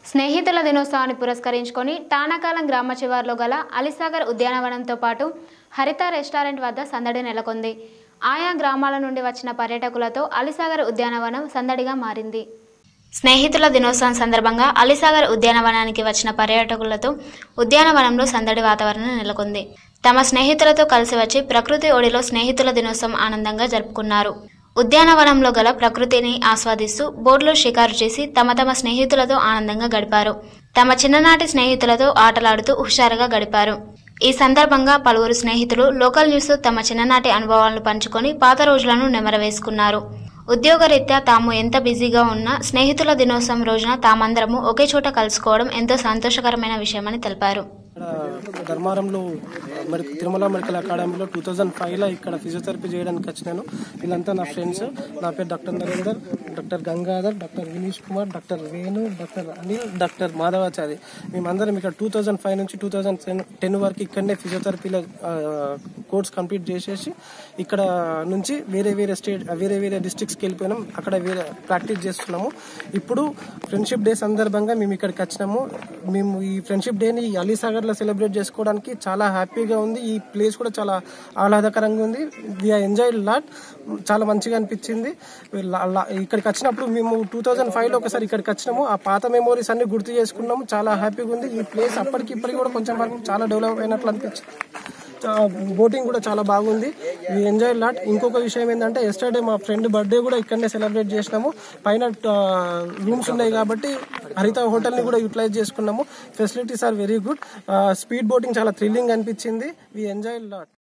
స్నేహితుల దినోత్సవాన్ని పురస్కరించుకొని టానాకాలం గ్రామ శివార్లో గల అలిసాగర్ ఉద్యానవనంతో పాటు హరిత రెస్టారెంట్ వద్ద సందడి నెలకొంది ఆయా గ్రామాల నుండి వచ్చిన పర్యాటకులతో అలిసాగర్ ఉద్యానవనం సందడిగా మారింది స్నేహితుల దినోత్సవం సందర్భంగా అలిసాగర్ ఉద్యానవనానికి వచ్చిన పర్యాటకులతో ఉద్యానవనంలో సందడి వాతావరణం నెలకొంది తమ స్నేహితులతో కలిసి వచ్చి ప్రకృతి ఒడిలో స్నేహితుల దినోత్సవం ఆనందంగా జరుపుకున్నారు ఉద్యానవనంలో గల ప్రకృతిని ఆస్వాదిస్తూ బోర్డులో షికారు చేసి తమ తమ స్నేహితులతో ఆనందంగా గడిపారు తమ చిన్ననాటి స్నేహితులతో ఆటలాడుతూ హుషారుగా గడిపారు ఈ సందర్భంగా పలువురు స్నేహితులు లోకల్ న్యూస్ తమ చిన్ననాటి అనుభవాలను పంచుకొని పాత రోజులను నెమరవేసుకున్నారు ఉద్యోగరీత్యా తాము ఎంత బిజీగా ఉన్నా స్నేహితుల దినోత్సవం రోజున తామందరము ఒకే చోట కలుసుకోవడం ఎంతో సంతోషకరమైన విషయమని తెలిపారు ఇక్కడ ధర్మారంలో మరి తిరుమల మెడికల్ అకాడమీలో టూ థౌజండ్ ఫైవ్లో ఇక్కడ ఫిజియోథెరపీ చేయడానికి వచ్చినాను వీళ్ళంతా నా ఫ్రెండ్స్ నా పేరు doctor Narender doctor Gangadhar doctor Vineesh Kumar doctor Venu doctor Anil doctor Madhavachari మేమందరం ఇక్కడ టూ థౌజండ్ ఫైవ్ నుంచి టూ థౌజండ్ టెన్ వరకు ఇక్కడనే ఫిజియోథెరపీలో కోర్స్ కంప్లీట్ చేసేసి ఇక్కడ నుంచి వేరే వేరే స్టేట్ వేరే వేరే డిస్ట్రిక్ట్స్కి వెళ్ళిపోయినాం అక్కడ వేరే ప్రాక్టీస్ చేస్తున్నాము ఇప్పుడు ఫ్రెండ్షిప్ డే సందర్భంగా మేము ఇక్కడికి వచ్చినాము మేము ఈ ఫ్రెండ్షిప్ డేని అలీసాగర్ లో సెలబ్రేట్ చేసుకోవడానికి చాలా హ్యాపీగా ఉంది ఈ ప్లేస్ కూడా చాలా ఆహ్లాదకరంగా ఉంది వి ఎంజాయ్ లాట్ చాలా మంచిగా అనిపించింది లా- లా- ఇక్కడికి వచ్చినప్పుడు మేము టూ థౌజండ్ ఫైవ్ లో ఒకసారి ఇక్కడికి వచ్చినాము ఆ పాత మెమోరీస్ అన్ని గుర్తు చేసుకున్నాము చాలా హ్యాపీగా ఉంది ఈ ప్లేస్ అప్పటికి ఇప్పటికి కూడా కొంచెం వరకు చాలా డెవలప్ అయినట్లు అనిపించింది బోటింగ్ కూడా చాలా బాగుంది వి ఎంజాయ్ లాట్ ఇంకొక విషయం ఏంటంటే ఎస్టర్డే మా ఫ్రెండ్ బర్త్డే కూడా ఇక్కడనే సెలబ్రేట్ చేసినాము పైన రూమ్స్ ఉన్నాయి కాబట్టి హరిత హోటల్ ని కూడా యూటిలైజ్ చేసుకున్నాము facilities are very good speed boating చాలా థ్రిల్లింగ్ అనిపించింది వి ఎంజాయ్ లాట్